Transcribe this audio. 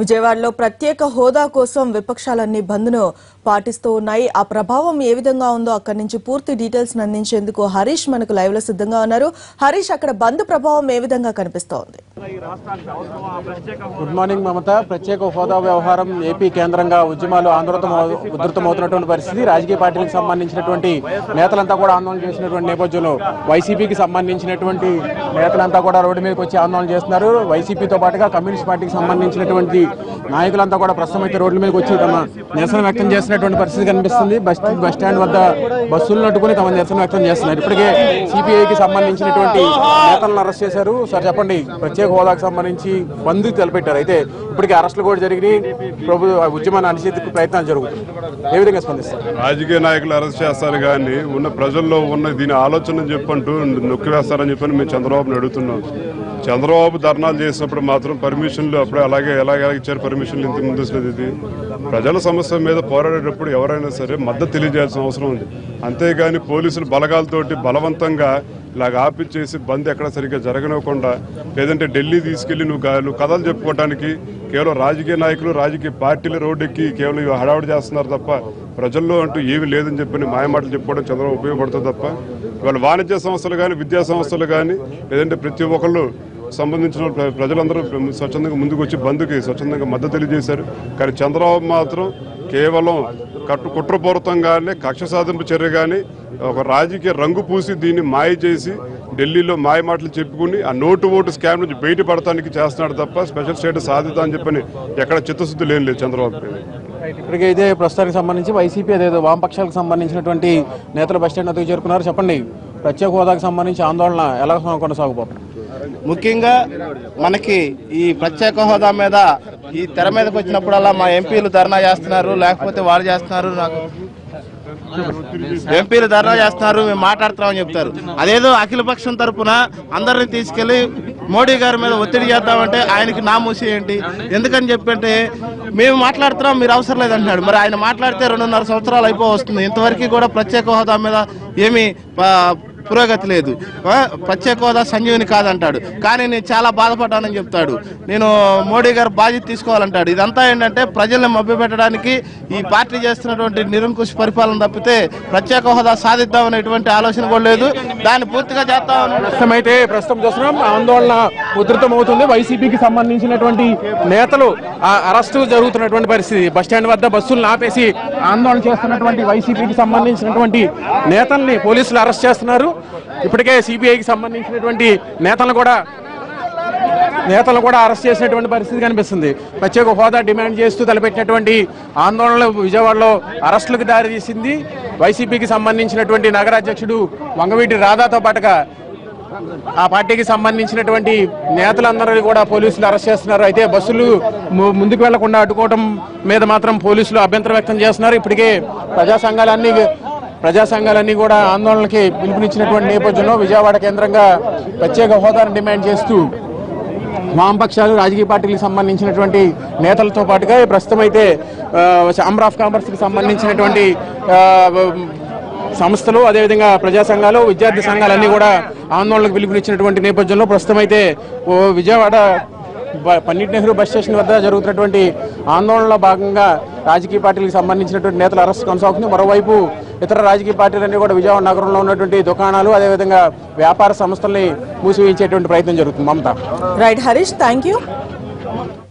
విజయవాడలో ప్రత్యేక హోదా కోసం విపక్షాలన్నీ బంద్ను పాటిస్తూ ఉన్నాయి ఆ ప్రభావం ఏ విధంగా ఉందో అక్కడి నుంచి పూర్తి డీటెయిల్స్ అందించేందుకు హరీష్ మనకు లైవ్ లో సిద్ధంగా ఉన్నారు హరీష్ అక్కడ బంద్ ప్రభావం ఏ విధంగా కనిపిస్తోంది గుడ్ మార్నింగ్ మమత ప్రత్యేక హోదా వ్యవహారం ఏపీ కేంద్రంగా ఉద్యమాలు ఆందోళన ఉధృతమవుతున్నటువంటి పరిస్థితి రాజకీయ పార్టీలకు సంబంధించినటువంటి నేతలంతా కూడా ఆందోళన చేసినటువంటి నేపథ్యంలో వైసీపీకి సంబంధించినటువంటి నేతలంతా కూడా రోడ్డు మీదకి వచ్చి ఆందోళన చేస్తున్నారు వైసీపీతో పాటుగా కమ్యూనిస్ట్ పార్టీకి సంబంధించినటువంటి నాయకులంతా కూడా ప్రస్తుతం అయితే రోడ్ల మీదకి వచ్చి తమ నిరసన వ్యక్తం చేసినటువంటి పరిస్థితి కనిపిస్తుంది బస్ బస్ స్టాండ్ వద్ద బస్సులను అడ్డుకుని తమ నిరసన వ్యక్తం చేస్తున్నారు ఇప్పటికే సిపిఐకి సంబంధించినటువంటి నేతలను అరెస్ట్ చేశారు సార్ చెప్పండి ప్రత్యేక హోదాకు సంబంధించి బంద్ తలపెట్టారు అయితే ఇప్పటికే అరెస్టులు కూడా జరిగినాయి ప్రభు ఉద్యమాన్ని అనిచేందుకు ప్రయత్నాలు జరుగుతున్నాయి ఏ విధంగా స్పందిస్తారు రాజకీయ నాయకులు అరెస్ట్ చేస్తారు కానీ ఉన్న ప్రజల్లో ఉన్న దీని ఆలోచన చెప్పంటూ నొక్కివేస్తారని చెప్పని మేము చంద్రబాబుని అడుగుతున్నాం చంద్రబాబు ధర్నాలు చేసినప్పుడు మాత్రం పర్మిషన్లు అప్పుడే అలాగే ఎలాగ ఎలా ఇచ్చారు పర్మిషన్లు ఇంత ముందు అసలు ఇది ప్రజల సమస్య మీద పోరాడేటప్పుడు ఎవరైనా సరే మద్దతు తెలియజేయాల్సిన అవసరం ఉంది అంతేగాని పోలీసులు బలగాలతోటి బలవంతంగా ఇలాగ ఆపిచ్చేసి బంద్ ఎక్కడ సరిగ్గా జరగనివ్వకుండా లేదంటే ఢిల్లీ తీసుకెళ్లి నువ్వు గా- నువ్వు కథలు చెప్పుకోవడానికి కేవలం రాజకీయ నాయకులు రాజకీయ పార్టీలు రోడ్డెక్కి కేవలం ఇవి హడావుడి చేస్తున్నారు తప్ప ప్రజల్లో అంటూ ఏమీ లేదని చెప్పని మాయమాటలు చెప్పుకోవడం చంద్రబాబు ఉపయోగపడుతుంది తప్ప ఇవాళ వాణిజ్య సంస్థలు కానీ విద్యా సంస్థలు కానీ లేదంటే ప్రతి ఒక్కళ్ళు సంబంధించిన ప్ర- ప్రజలందరూ స్వచ్ఛందంగా ముందుకు వచ్చి బంద్కి స్వచ్ఛందంగా మద్దతు తెలియజేశారు కానీ చంద్రబాబు మాత్రం కేవలం కట్టు కుట్రపూరితంగానే కక్ష సాధింపు చర్య కానీ ఒక రాజకీయ రంగు పూసి దీన్ని మాయ చేసి ఢిల్లీలో మాయ మాటలు చెప్పుకుని ఆ నోటు ఓటు స్కామ్ నుంచి బయటపడటానికి చేస్తున్నాడు తప్ప స్పెషల్ స్టేటస్ సాధిద్దాం అని చెప్పని ఎక్కడ చిత్తశుద్ధి లేని లేదు చంద్రబాబు ఇప్పటికే ఇదే ప్రస్తుతానికి సంబంధించి వైసీపీ అదేదో వామపక్షాలకు సంబంధించినటువంటి నేతలు బస్ స్టాండ్ వద్దకు చేరుకున్నారు చెప్పండి ప్రత్యేక హోదాకు సంబంధించి ఆందోళన ఎలా కొనసాగుపోతుంది ముఖ్యంగా మనకి ఈ ప్రత్యేక హోదా మీద ఈ తెర మీదకి వచ్చినప్పుడల్లా మా ఎంపీలు ధర్నా చేస్తున్నారు లేకపోతే వాళ్ళు చేస్తున్నారు నాకు ఎంపీలు ధర్నా చేస్తున్నారు మేము మాట్లాడుతున్నామని చెప్తారు అదేదో అఖిల పక్షం తరపున అందరిని తీసుకెళ్లి మోడీ గారి మీద ఒత్తిడి చేద్దామంటే ఆయనకి నా మూసి ఏంటి ఎందుకని చెప్పంటే మేము మాట్లాడుతున్నాం మీరు అవసరం లేదంటున్నాడు మరి ఆయన మాట్లాడితే రెండున్నర సంవత్సరాలు అయిపో వస్తుంది ఇంతవరకు కూడా ప్రత్యేక హోదా మీద ఏమీ ప- పురోగతి లేదు ఆ, ప్రత్యేక హోదా సంజీవిని కాదంటాడు కానీ నేను చాలా బాధపడ్డానని చెప్తాడు నేను మోడీ గారు బాధ్యత తీసుకోవాలంటాడు ఇదంతా ఏంటంటే ప్రజల్ని మభ్యపెట్టడానికి ఈ పార్టీ చేస్తున్నటువంటి నిరంకుశ పరిపాలన తప్పితే ప్రత్యేక హోదా సాధిద్దామనేటువంటి ఆలోచన కూడా లేదు దాన్ని పూర్తిగా చేస్తామని ప్రస్తుతం అయితే ప్రస్తుతం చూస్తున్నాం ఆందోళన ఉధృతమవుతుంది వైసీపీకి సంబంధించినటువంటి నేతలు ఆ అరెస్టు జరుగుతున్నటువంటి పరిస్థితి బస్ స్టాండ్ వద్ద బస్సులను ఆపేసి ఆందోళన చేస్తున్నటువంటి వైసీపీకి సంబంధించినటువంటి నేతల్ని పోలీసులు అరెస్ట్ చేస్తున్నారు ఇప్పటికే సిబిఐకి సంబంధించినటువంటి నేతలను కూడా నేతలను కూడా అరెస్ట్ చేసినటువంటి పరిస్థితి కనిపిస్తుంది ప్రత్యేక హోదా డిమాండ్ చేస్తూ తలపెట్టినటువంటి ఆందోళనలు విజయవాడలో అరెస్టులకు దారితీసింది వైసీపీకి సంబంధించినటువంటి నగరాధ్యక్షుడు వంగవీటి రాధాతో పాటుగా ఆ పార్టీకి సంబంధించినటువంటి నేతలందరూ కూడా పోలీసులు అరెస్ట్ చేస్తున్నారు అయితే బస్సులు ము- ముందుకు వెళ్లకుండా అడ్డుకోవడం మీద మాత్రం పోలీసులు అభ్యంతరం వ్యక్తం చేస్తున్నారు ఇప్పటికే ప్రజా సంఘాలన్నీ ప్రజా సంఘాలన్నీ కూడా ఆందోళనకి పిలుపునిచ్చినటువంటి నేపథ్యంలో విజయవాడ కేంద్రంగా ప్రత్యేక హోదాను డిమాండ్ చేస్తూ వామపక్షాలు రాజకీయ పార్టీలకు సంబంధించినటువంటి నేతలతో పాటుగా ప్రస్తుతం అయితే ఛాంబర్ ఆఫ్ కామర్స్కి సంబంధించినటువంటి ఆ, సంస్థలు అదేవిధంగా ప్రజా సంఘాలు విద్యార్థి సంఘాలన్నీ కూడా ఆందోళనకు పిలుపునిచ్చినటువంటి నేపథ్యంలో ప్రస్తుతం అయితే ఓ విజయవాడ బ- పండిట్ నెహ్రూ బస్ స్టేషన్ వద్ద జరుగుతున్నటువంటి ఆందోళనలో భాగంగా రాజకీయ పార్టీలకు సంబంధించినటువంటి నేతల అరెస్ట్ కొనసాగుతుంది మరోవైపు ఇతర రాజకీయ పార్టీలన్నీ కూడా విజయవాడ నగరంలో ఉన్నటువంటి దుకాణాలు అదేవిధంగా వ్యాపార సంస్థల్ని మూసివేయించేటువంటి ప్రయత్నం జరుగుతుంది Mamata right Harish thank you